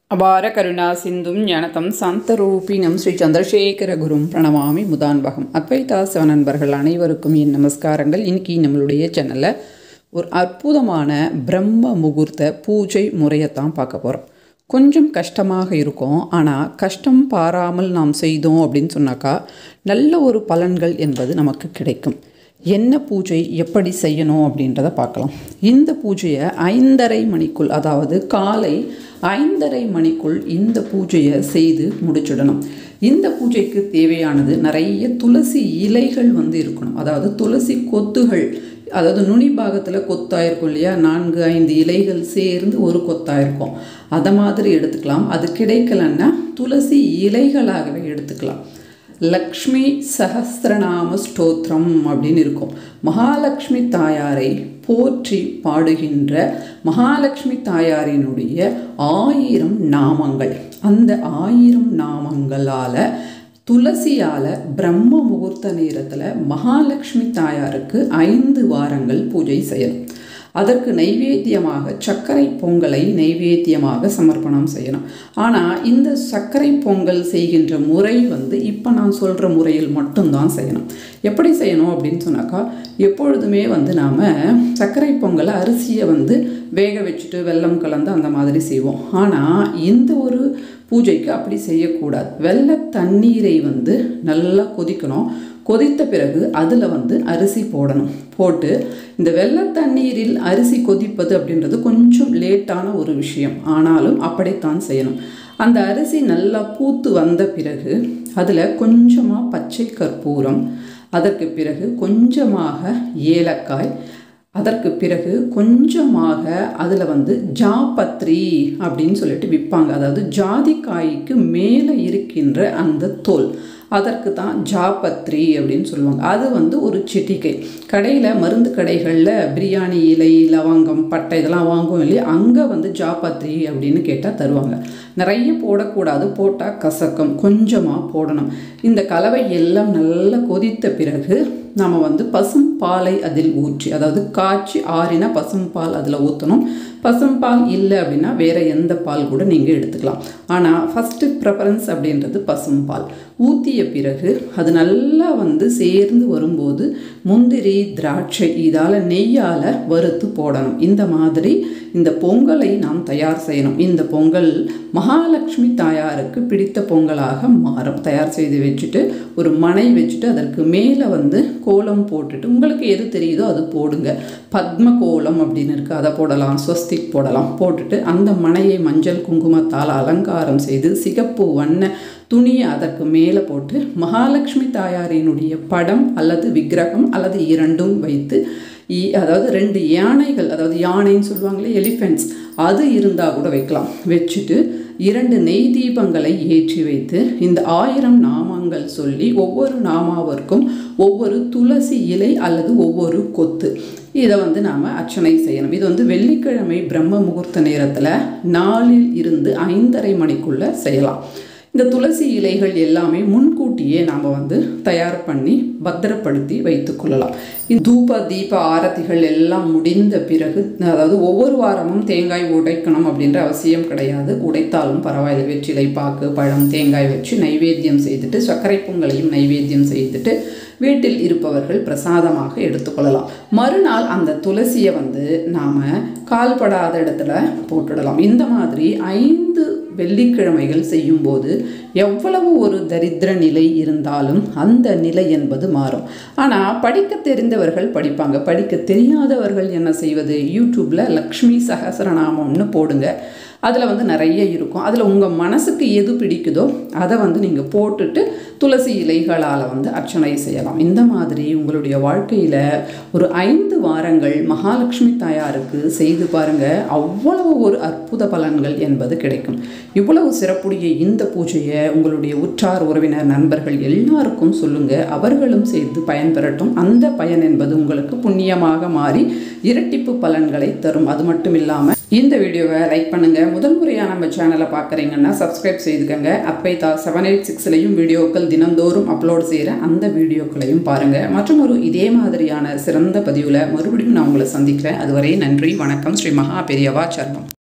அபார கருணா சிந்தும் ஞானதம் சாந்தரூபினம் ஸ்ரீ சந்திரசேகர குரும் பிரணமாமி முதான்பகம் அத்வைதா சிவ நண்பர்கள் அனைவருக்கும் என் நமஸ்காரங்கள் இன்னைக்கு நம்மளுடைய சேனலில் ஒரு அற்புதமான பிரம்ம முகூர்த்த பூஜை முறையைத்தான் பார்க்க போகிறோம் கொஞ்சம் கஷ்டமாக இருக்கும் ஆனால் கஷ்டம் பாராமல் நாம் செய்தோம் அப்படின்னு சொன்னாக்கா நல்ல ஒரு பலன்கள் என்பது நமக்கு கிடைக்கும் என்ன பூஜை எப்படி செய்யணும் அப்படின்றத பார்க்கலாம் இந்த பூஜையை ஐந்தரை மணிக்குள் அதாவது காலை ஐந்தரை மணிக்குள் இந்த பூஜையை செய்து முடிச்சிடணும் இந்த பூஜைக்கு தேவையானது நிறைய துளசி இலைகள் வந்து இருக்கணும் அதாவது துளசி கொத்துகள் அதாவது நுனி பாகத்தில் கொத்தாயிருக்கும் இல்லையா நான்கு ஐந்து இலைகள் சேர்ந்து ஒரு கொத்தாயிருக்கும் அதை மாதிரி எடுத்துக்கலாம் அது கிடைக்கலன்னா துளசி இலைகளாகவே எடுத்துக்கலாம் லக்ஷ்மி சஹஸ்ரநாம ஸ்தோத்திரம் அப்படின்னு இருக்கும் மகாலட்சுமி தாயாரை போற்றி பாடுகின்ற மகாலட்சுமி தாயாரினுடைய ஆயிரம் நாமங்கள் அந்த ஆயிரம் நாமங்களால் துளசியால் பிரம்ம முகூர்த்த நேரத்தில் மகாலட்சுமி தாயாருக்கு ஐந்து வாரங்கள் பூஜை செய்யணும் அதற்கு நைவேத்தியமாக சர்க்கரை பொங்கலை நைவேத்தியமாக சமர்ப்பணம் செய்யணும் ஆனால் இந்த சர்க்கரை பொங்கல் செய்கின்ற முறை வந்து இப்போ நான் சொல்கிற முறையில் மட்டும்தான் செய்யணும் எப்படி செய்யணும் அப்படின்னு சொன்னாக்கா எப்பொழுதுமே வந்து நாம் சர்க்கரை பொங்கலை அரிசியை வந்து வேக வச்சுட்டு வெல்லம் கலந்து அந்த மாதிரி செய்வோம் ஆனால் இந்த ஒரு பூஜைக்கு அப்படி செய்யக்கூடாது வெள்ளை தண்ணீரை வந்து நல்லா கொதிக்கணும் கொதித்த பிறகு அதில் வந்து அரிசி போடணும் போட்டு இந்த வெள்ளை தண்ணீரில் அரிசி கொதிப்பது அப்படின்றது கொஞ்சம் லேட்டான ஒரு விஷயம் ஆனாலும் அப்படித்தான் செய்யணும் அந்த அரிசி நல்லா பூத்து வந்த பிறகு அதில் கொஞ்சமாக பச்சை கற்பூரம் அதற்கு பிறகு கொஞ்சமாக ஏலக்காய் அதற்கு பிறகு கொஞ்சமாக அதில் வந்து ஜாபத்ரி அப்படின்னு சொல்லிட்டு விற்பாங்க அதாவது ஜாதிக்காய்க்கு மேலே இருக்கின்ற அந்த தோல் அதற்கு தான் ஜாபத்ரி அப்படின்னு சொல்லுவாங்க அது வந்து ஒரு சிட்டிகை கடையில் மருந்து கடைகளில் பிரியாணி இலை லவங்கம் பட்டை இதெல்லாம் வாங்குவோம் இல்லையா அங்கே வந்து ஜாபத்ரி அப்படின்னு கேட்டால் தருவாங்க நிறைய போடக்கூடாது போட்டால் கசக்கம் கொஞ்சமாக போடணும் இந்த கலவை எல்லாம் நல்லா கொதித்த பிறகு நாம் வந்து பசும் பாலை அதில் ஊற்றி அதாவது காய்ச்சி ஆறின பசும் பால் அதில் ஊற்றணும் பசும் பால் இல்லை அப்படின்னா வேறு எந்த பால் கூட நீங்கள் எடுத்துக்கலாம் ஆனால் ஃபஸ்ட்டு ப்ரெஃபரன்ஸ் அப்படின்றது பசும் பால் ஊற்றிய பிறகு அது நல்லா வந்து சேர்ந்து வரும்போது முந்திரி திராட்சை இதால் நெய்யால் வறுத்து போடணும் இந்த மாதிரி இந்த பொங்கலை நாம் தயார் செய்யணும் இந்த பொங்கல் மகாலட்சுமி தாயாருக்கு பிடித்த பொங்கலாக மாறும் தயார் செய்து வச்சுட்டு ஒரு மனை வச்சுட்டு அதற்கு மேலே வந்து கோலம் போட்டுட்டு உங்களுக்கு எது தெரியுதோ அது போடுங்க பத்ம கோலம் அப்படின்னு இருக்குது அதை போடலாம் ஸ்வஸ்திக் போடலாம் போட்டுட்டு அந்த மனையை மஞ்சள் குங்குமத்தால் அலங்காரம் செய்து சிகப்பு வண்ண துணியை அதற்கு மேலே போட்டு மகாலட்சுமி தாயாரினுடைய படம் அல்லது விக்கிரகம் அல்லது இரண்டும் வைத்து அதாவது ரெண்டு யானைகள் அதாவது யானைன்னு சொல்லுவாங்களே எலிஃபென்ட்ஸ் அது இருந்தால் கூட வைக்கலாம் வச்சுட்டு இரண்டு நெய் தீபங்களை ஏற்றி வைத்து இந்த ஆயிரம் நாமங்கள் சொல்லி ஒவ்வொரு நாமாவிற்கும் ஒவ்வொரு துளசி இலை அல்லது ஒவ்வொரு கொத்து இதை வந்து நாம் அர்ச்சனை செய்யணும் இது வந்து வெள்ளிக்கிழமை பிரம்ம முகூர்த்த நேரத்தில் நாலில் இருந்து ஐந்தரை மணிக்குள்ளே செய்யலாம் இந்த துளசி இலைகள் எல்லாமே முன்கூட்டியே நாம் வந்து தயார் பண்ணி பத்திரப்படுத்தி வைத்து கொள்ளலாம் தூப தீப ஆரத்திகள் எல்லாம் முடிந்த பிறகு அதாவது ஒவ்வொரு வாரமும் தேங்காய் உடைக்கணும் அப்படின்ற அவசியம் கிடையாது உடைத்தாலும் பரவாயில்லை வெற்றிலை பாக்கு பழம் தேங்காய் வச்சு நைவேத்தியம் செய்துட்டு சர்க்கரை பொங்கலையும் நைவேத்தியம் செய்துட்டு வீட்டில் இருப்பவர்கள் பிரசாதமாக எடுத்துக்கொள்ளலாம் மறுநாள் அந்த துளசியை வந்து நாம் கால்படாத இடத்துல போட்டுடலாம் இந்த மாதிரி ஐந்து வெள்ளிக்கிழமைகள் செய்யும்போது எவ்வளவு ஒரு தரித்திர நிலை இருந்தாலும் அந்த நிலை என்பது மாறும் ஆனால் படிக்க தெரிந்தவர்கள் படிப்பாங்க படிக்க தெரியாதவர்கள் என்ன செய்வது யூடியூப்பில் லக்ஷ்மி சகசரநாமம்னு போடுங்க அதில் வந்து நிறைய இருக்கும் அதில் உங்கள் மனசுக்கு எது பிடிக்குதோ அதை வந்து நீங்கள் போட்டுட்டு துளசி இலைகளால் வந்து அர்ச்சனை செய்யலாம் இந்த மாதிரி உங்களுடைய வாழ்க்கையில் ஒரு ஐந்து வாரங்கள் மகாலட்சுமி தாயாருக்கு செய்து பாருங்கள் அவ்வளவு ஒரு அற்புத பலன்கள் என்பது கிடைக்கும் இவ்வளவு சிறப்புடைய இந்த பூஜையை உங்களுடைய உற்றார் உறவினர் நண்பர்கள் எல்லாருக்கும் சொல்லுங்கள் அவர்களும் செய்து பயன்பெறட்டும் அந்த பயன் என்பது உங்களுக்கு புண்ணியமாக மாறி இரட்டிப்பு பலன்களை தரும் அது மட்டும் இல்லாமல் இந்த வீடியோவை லைக் பண்ணுங்கள் முதல் முறையாக நம்ம சேனலை பார்க்குறீங்கன்னா சப்ஸ்கிரைப் செய்துக்கங்க அப்பைத்தா செவன் எயிட் சிக்ஸ்லையும் வீடியோக்கள் தினந்தோறும் அப்லோட் செய்கிற அந்த வீடியோக்களையும் பாருங்கள் மற்றும் ஒரு இதே மாதிரியான சிறந்த பதிவில் மறுபடியும் நான் உங்களை சந்திக்கிறேன் அதுவரை நன்றி வணக்கம் ஸ்ரீ மகா பெரியவா சரணம்